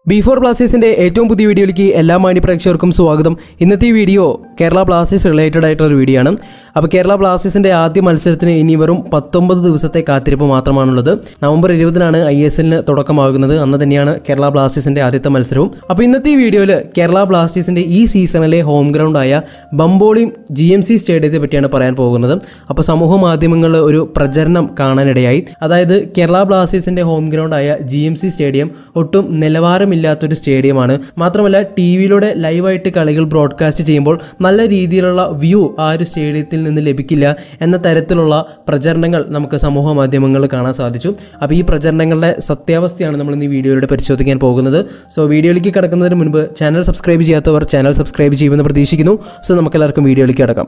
before ബ്ലാസ്റ്റേഴ്സിന്റെ ഏറ്റവും പുതിയ വീഡിയോയിലേക്ക് എല്ലാ മാന്യ പ്രേക്ഷകർക്കും സ്വാഗതം ഇന്നത്തെ ഈ വീഡിയോ കേരള ബ്ലാസ്റ്റേഴ്സ് റിലേറ്റഡ് ആയിട്ടുള്ള ഒരു വീഡിയോ ആണ് അപ്പോൾ കേരള ബ്ലാസ്റ്റേഴ്സിന്റെ ആദ്യ മത്സരത്തിന് ഇനി വെറും പത്തൊമ്പത് ദിവസത്തെ കാത്തിരിപ്പ് മാത്രമാണുള്ളത് നവംബർ ഇരുപതിനാണ് ഐ എസ് എല്ലിന് തുടക്കമാകുന്നത് അന്ന് തന്നെയാണ് കേരള ബ്ലാസ്റ്റേഴ്സിന്റെ ആദ്യത്തെ മത്സരവും അപ്പോൾ ഇന്നത്തെ ഈ വീഡിയോയിൽ കേരള ബ്ലാസ്റ്റേഴ്സിന്റെ ഈ സീസണിലെ ഹോം ഗ്രൗണ്ടായ ബംബോളി ജി എം സി സ്റ്റേഡിയത്തെ പറ്റിയാണ് പറയാൻ പോകുന്നത് അപ്പോൾ സമൂഹ മാധ്യമങ്ങളിൽ ഒരു പ്രചരണം കാണാനിടയായി അതായത് കേരള ബ്ലാസ്റ്റേഴ്സിന്റെ ഹോം ഗ്രൗണ്ടായ ജി എം സി സ്റ്റേഡിയം ഒട്ടും നിലവാരമില്ലാത്തൊരു സ്റ്റേഡിയമാണ് മാത്രമല്ല ടി വിയിലൂടെ ലൈവായിട്ട് കളികൾ ബ്രോഡ്കാസ്റ്റ് ചെയ്യുമ്പോൾ നല്ല രീതിയിലുള്ള വ്യൂ ആ ഒരു സ്റ്റേഡിയത്തിൽ നിന്ന് ലഭിക്കില്ല എന്ന തരത്തിലുള്ള പ്രചരണങ്ങൾ നമുക്ക് സമൂഹ മാധ്യമങ്ങളിൽ കാണാൻ സാധിച്ചു അപ്പോൾ ഈ പ്രചരണങ്ങളുടെ സത്യാവസ്ഥയാണ് നമ്മൾ ഇന്ന് ഈ വീഡിയോയിലൂടെ പരിശോധിക്കാൻ പോകുന്നത് സോ വീഡിയോയിലേക്ക് കിടക്കുന്നതിന് മുൻപ് ചാനൽ സബ്സ്ക്രൈബ് ചെയ്യാത്തവർ ചാനൽ സബ്സ്ക്രൈബ് ചെയ്യുമെന്ന് പ്രതീക്ഷിക്കുന്നു സോ നമുക്കെല്ലാവർക്കും വീഡിയോയിലേക്ക് കിടക്കാം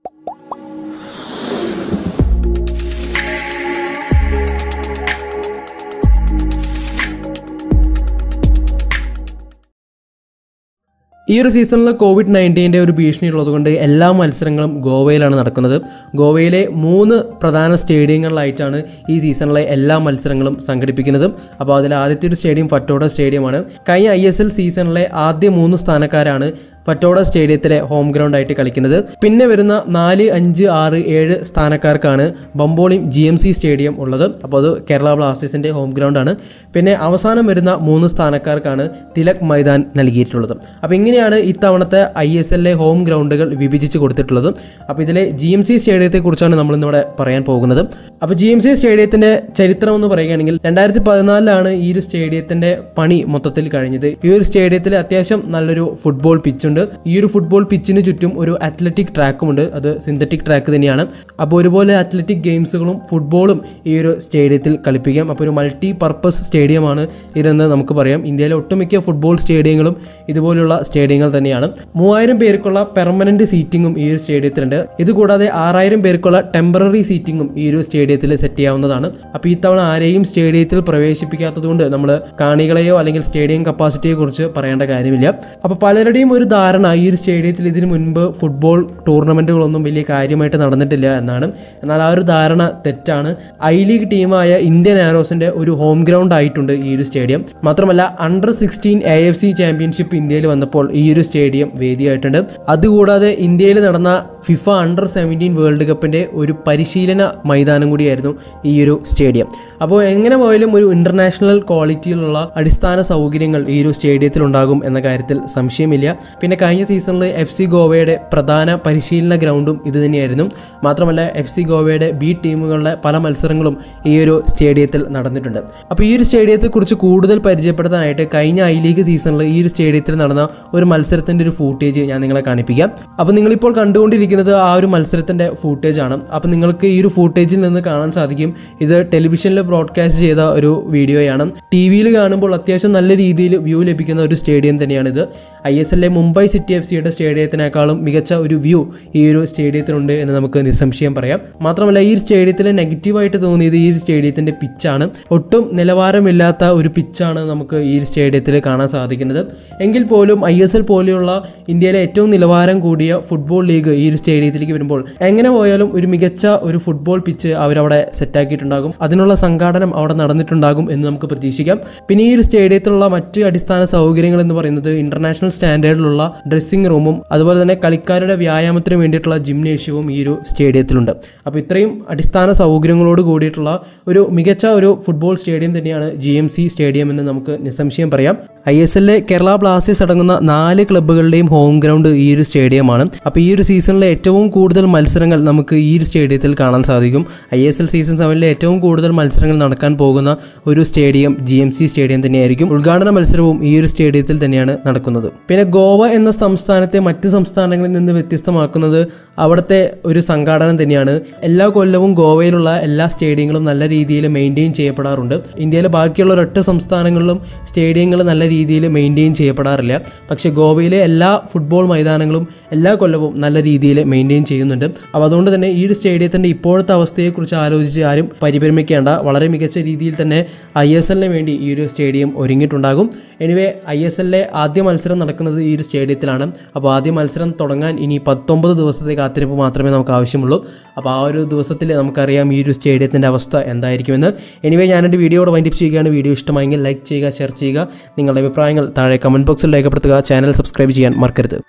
ഈ ഒരു സീസണിൽ കോവിഡ് നയൻറ്റീൻ്റെ ഒരു ഭീഷണി ഉള്ളതുകൊണ്ട് എല്ലാ മത്സരങ്ങളും ഗോവയിലാണ് നടക്കുന്നത് ഗോവയിലെ മൂന്ന് പ്രധാന സ്റ്റേഡിയങ്ങളിലായിട്ടാണ് ഈ സീസണിലെ എല്ലാ മത്സരങ്ങളും സംഘടിപ്പിക്കുന്നത് അപ്പോൾ അതിൽ ആദ്യത്തെ ഒരു സ്റ്റേഡിയം ഫറ്റോഡ സ്റ്റേഡിയമാണ് കഴിഞ്ഞ ഐ എസ് എൽ സീസണിലെ ആദ്യ മൂന്ന് സ്ഥാനക്കാരാണ് ഫറ്റോഡ സ്റ്റേഡിയത്തിലെ ഹോം ഗ്രൗണ്ട് ആയിട്ട് കളിക്കുന്നത് പിന്നെ വരുന്ന നാല് അഞ്ച് ആറ് ഏഴ് സ്ഥാനക്കാർക്കാണ് Bambolim G M C stadium ഉള്ളത് അപ്പോൾ അത് കേരള ബ്ലാസ്റ്റേഴ്സിൻ്റെ ഹോം ഗ്രൗണ്ടാണ് പിന്നെ അവസാനം വരുന്ന മൂന്ന് സ്ഥാനക്കാർക്കാണ് തിലക് മൈതാൻ നൽകിയിട്ടുള്ളത് അപ്പോൾ ഇങ്ങനെയാണ് ഇത്തവണത്തെ ഐ എസ് എല്ലിലെ ഹോം ഗ്രൗണ്ടുകൾ വിഭജിച്ച് കൊടുത്തിട്ടുള്ളത് അപ്പോൾ ഇതിലെ ജി എം സി സ്റ്റേഡിയത്തെക്കുറിച്ചാണ് നമ്മൾ ഇന്നിവിടെ പറയാൻ പോകുന്നത് അപ്പോൾ ജി എം സി സ്റ്റേഡിയത്തിൻ്റെ ചരിത്രം എന്ന് പറയുകയാണെങ്കിൽ രണ്ടായിരത്തി പതിനാലിലാണ് ഈ ഒരു സ്റ്റേഡിയത്തിൻ്റെ പണി മൊത്തത്തിൽ കഴിഞ്ഞത് ഈ ഒരു സ്റ്റേഡിയത്തിൽ അത്യാവശ്യം നല്ലൊരു ഫുട്ബോൾ പിച്ചുണ്ട് ഈ ഒരു ഫുട്ബോൾ പിച്ചിന് ചുറ്റും ഒരു അത്ലറ്റിക് ട്രാക്കുമുണ്ട് അത് സിന്തറ്റിക് ട്രാക്ക് തന്നെയാണ് അപ്പോൾ ഒരുപോലെ അത്ലറ്റിക് ഗെയിംസുകളും ഫുട്ബോളും ഈ ഒരു സ്റ്റേഡിയത്തിൽ കളിപ്പിക്കാം അപ്പോൾ ഒരു മൾട്ടി പർപ്പസ് സ്റ്റേഡിയമാണ് ഇതെന്ന് നമുക്ക് പറയാം ഇന്ത്യയിലെ ഒട്ടുമിക്ക ഫുട്ബോൾ സ്റ്റേഡിയങ്ങളും ഇതുപോലുള്ള സ്റ്റേഡിയങ്ങൾ തന്നെയാണ് മൂവായിരം പേർക്കുള്ള പെർമനന്റ് സീറ്റിംഗും ഈ ഒരു സ്റ്റേഡിയത്തിലുണ്ട് ഇതുകൂടാതെ ആറായിരം പേർക്കുള്ള ടെമ്പററി സീറ്റിംഗും ഈ ഒരു സ്റ്റേഡിയത്തിൽ സെറ്റ് ചെയ്യാവുന്നതാണ് അപ്പോൾ ഇത്തവണ ആരെയും സ്റ്റേഡിയത്തിൽ പ്രവേശിപ്പിക്കാത്തതുകൊണ്ട് നമ്മൾ കാണികളെയോ അല്ലെങ്കിൽ സ്റ്റേഡിയം കപ്പാസിറ്റിയെ കുറിച്ച് പറയേണ്ട കാര്യമില്ല അപ്പോൾ പലരുടെയും ഒരു ധാരണ ഈ ഒരു സ്റ്റേഡിയത്തിൽ ഇതിനു മുൻപ് ഫുട്ബോൾ ടൂർണമെൻറ്റുകളൊന്നും വലിയ കാര്യമായിട്ട് നടന്നിട്ടില്ല എന്നാണ് എന്നാൽ ആ ഒരു ധാരണ തെറ്റാണ് ഐ ലീഗ് ടീമായ ഇന്ത്യൻ ആരോസിൻ്റെ ഒരു ഹോം ഗ്രൗണ്ട് ആയിട്ടുണ്ട് ഈ ഒരു സ്റ്റേഡിയം മാത്രമല്ല under sixteen A F C championship ഇന്ത്യയിൽ വന്നപ്പോൾ ഈ ഒരു സ്റ്റേഡിയം വേദിയായിട്ടുണ്ട് അതുകൂടാതെ ഇന്ത്യയിൽ നടന്ന ഫിഫ അണ്ടർ സെവൻറ്റീൻ വേൾഡ് കപ്പിൻ്റെ ഒരു പരിശീലന മൈതാനം കൂടിയായിരുന്നു ഈ ഒരു സ്റ്റേഡിയം അപ്പോൾ എങ്ങനെ പോയാലും ഒരു ഇൻ്റർനാഷണൽ ക്വാളിറ്റിയിലുള്ള അടിസ്ഥാന സൗകര്യങ്ങൾ ഈ ഒരു സ്റ്റേഡിയത്തിൽ ഉണ്ടാകും എന്ന കാര്യത്തിൽ സംശയമില്ല പിന്നെ കഴിഞ്ഞ സീസണിൽ എഫ് സി ഗോവയുടെ പ്രധാന പരിശീലന ഗ്രൗണ്ടും ഇത് തന്നെയായിരുന്നു മാത്രമല്ല എഫ് സി ഗോവയുടെ ബി ടീമുകളുടെ പല മത്സരങ്ങളും ഈ ഒരു സ്റ്റേഡിയത്തിൽ നടന്നിട്ടുണ്ട് അപ്പോൾ ഈ ഒരു സ്റ്റേഡിയത്തെക്കുറിച്ച് കൂടുതൽ പരിചയപ്പെടുത്താനായിട്ട് കഴിഞ്ഞ ഐ ലീഗ് സീസണിൽ ഈ ഒരു സ്റ്റേഡിയത്തിൽ നടന്ന ഒരു മത്സരത്തിൻ്റെ ഒരു ഫൂട്ടേജ് ഞാൻ നിങ്ങളെ കാണിപ്പിക്കാം അപ്പോൾ നിങ്ങളിപ്പോൾ കണ്ടുകൊണ്ടിരിക്കുന്നത് ആ ഒരു മത്സരത്തിൻ്റെ ഫൂട്ടേജ് ആണ് അപ്പോൾ നിങ്ങൾക്ക് ഈ ഒരു ഫൂട്ടേജിൽ നിന്ന് കാണാൻ സാധിക്കും ഇത് ടെലിവിഷനിൽ ബ്രോഡ്കാസ്റ്റ് ചെയ്ത ഒരു വീഡിയോയാണ് ടി വിയിൽ കാണുമ്പോൾ അത്യാവശ്യം നല്ല രീതിയിൽ വ്യൂ ലഭിക്കുന്ന ഒരു സ്റ്റേഡിയം തന്നെയാണിത് ഐ എസ് എല്ലിലെ മുംബൈ സിറ്റി എഫ് സിയുടെ സ്റ്റേഡിയത്തിനേക്കാളും മികച്ച ഒരു വ്യൂ ഈ ഒരു സ്റ്റേഡിയത്തിനുണ്ട് എന്ന് നമുക്ക് നിസ്സംശയം പറയാം മാത്രമല്ല ഈ സ്റ്റേഡിയത്തിൽ നെഗറ്റീവായിട്ട് തോന്നിയത് ഈ ഒരു സ്റ്റേഡിയത്തിൻ്റെ പിച്ചാണ് ഒട്ടും നിലവാരമില്ലാത്ത ഒരു പിച്ചാണ് നമുക്ക് ഈ ഒരു സ്റ്റേഡിയത്തിൽ കാണാൻ സാധിക്കുന്നത് എങ്കിൽ പോലും ഐ എസ് എൽ പോലെയുള്ള ഇന്ത്യയിലെ ഏറ്റവും നിലവാരം കൂടിയ ഫുട്ബോൾ ലീഗ് ഈ ഒരു സ്റ്റേഡിയത്തിലേക്ക് വരുമ്പോൾ എങ്ങനെ പോയാലും ഒരു മികച്ച ഒരു ഫുട്ബോൾ പിച്ച് അവരവിടെ സെറ്റാക്കിയിട്ടുണ്ടാകും അതിനുള്ള സംഘാടനം അവിടെ നടന്നിട്ടുണ്ടാകും എന്ന് നമുക്ക് പ്രതീക്ഷിക്കാം പിന്നെ ഈ ഒരു സ്റ്റേഡിയത്തിലുള്ള മറ്റ് അടിസ്ഥാന സൗകര്യങ്ങൾ എന്ന് പറയുന്നത് ഇന്റർനാഷണൽ സ്റ്റാൻഡേർഡിലുള്ള ഡ്രസ്സിംഗ് റൂമും അതുപോലെ തന്നെ കളിക്കാരുടെ വ്യായാമത്തിന് വേണ്ടിയിട്ടുള്ള ജിംനേഷ്യവും ഈ ഒരു സ്റ്റേഡിയത്തിലുണ്ട് അപ്പോൾ ഇത്രയും അടിസ്ഥാന സൗകര്യങ്ങളോട് കൂടിയിട്ടുള്ള ഒരു മികച്ച ഒരു ഫുട്ബോൾ സ്റ്റേഡിയം തന്നെയാണ് ജി എം സി സ്റ്റേഡിയം എന്ന് നമുക്ക് നിസ്സംശയം പറയാം ഐ എസ് എല്ലിലെ കേരള ബ്ലാസ്റ്റേഴ്സ് അടങ്ങുന്ന നാല് ക്ലബ്ബുകളുടെയും ഹോം ഗ്രൗണ്ട് ഈ ഒരു സ്റ്റേഡിയമാണ് അപ്പോൾ ഈ ഒരു സീസണിലെ ഏറ്റവും കൂടുതൽ മത്സരങ്ങൾ നമുക്ക് ഈ ഒരു സ്റ്റേഡിയത്തിൽ കാണാൻ സാധിക്കും ഐ എസ് എൽ സീസൺ സെവനിലെ ഏറ്റവും കൂടുതൽ മത്സരങ്ങൾ നടക്കാൻ പോകുന്ന ഒരു stadium G M C stadium തന്നെയായിരിക്കും ഉദ്ഘാടന മത്സരവും ഈ ഒരു സ്റ്റേഡിയത്തിൽ തന്നെയാണ് നടക്കുന്നത് പിന്നെ ഗോവ എന്ന സംസ്ഥാനത്തെ മറ്റ് സംസ്ഥാനങ്ങളിൽ നിന്ന് വ്യത്യസ്തമാക്കുന്നത് അവിടുത്തെ ഒരു സംഘാടനം തന്നെയാണ് എല്ലാ കൊല്ലവും ഗോവയിലുള്ള എല്ലാ സ്റ്റേഡിയങ്ങളും നല്ല രീതിയിൽ മെയിൻറ്റെയിൻ ചെയ്യപ്പെടാറുണ്ട് ഇന്ത്യയിലെ ബാക്കിയുള്ള ഒരൊറ്റ സംസ്ഥാനങ്ങളിലും സ്റ്റേഡിയങ്ങൾ നല്ല രീതിയിൽ മെയിൻറ്റെയിൻ ചെയ്യപ്പെടാറില്ല പക്ഷേ ഗോവയിലെ എല്ലാ ഫുട്ബോൾ മൈതാനങ്ങളും എല്ലാ കൊല്ലവും നല്ല രീതിയിൽ മെയിൻറ്റെയിൻ ചെയ്യുന്നുണ്ട് അപ്പോൾ അതുകൊണ്ട് തന്നെ ഈ ഒരു സ്റ്റേഡിയത്തിൻ്റെ ഇപ്പോഴത്തെ അവസ്ഥയെക്കുറിച്ച് ആലോചിച്ച് ആരും പരിഭ്രമിക്കേണ്ട വളരെ മികച്ച രീതിയിൽ തന്നെ ഐ എസ് എല്ലിന് വേണ്ടി ഈ ഒരു സ്റ്റേഡിയം ഒരുങ്ങിയിട്ടുണ്ടാകും എനിവേ ഐ എസ് എല്ലിലെ ആദ്യ മത്സരം നടക്കുന്നത് ഈ ഒരു സ്റ്റേഡിയത്തിലാണ് അപ്പോൾ ആദ്യ മത്സരം തുടങ്ങാൻ ഇനി പത്തൊമ്പത് ദിവസത്തെ കാത്തിരിപ്പ് മാത്രമേ നമുക്ക് ആവശ്യമുള്ളൂ അപ്പോൾ ആ ഒരു ദിവസത്തിൽ നമുക്കറിയാം ഈ ഒരു സ്റ്റേഡിയത്തിൻ്റെ അവസ്ഥ എന്തായിരിക്കുമെന്ന് എനിവേ ഞാനെൻ്റെ വീഡിയോയുടെ വൈൻഡപ്പ് ചെയ്യുകയാണ് വീഡിയോ ഇഷ്ടമായെങ്കിൽ ലൈക്ക് ചെയ്യുക ഷെയർ ചെയ്യുക നിങ്ങളുടെ നിങ്ങളുടെ അഭിപ്രായങ്ങൾ താഴെ കമൻറ്റ് ബോക്സിൽ രേഖപ്പെടുത്തുക ചാനൽ സബ്സ്ക്രൈബ് ചെയ്യാൻ മറക്കരുത്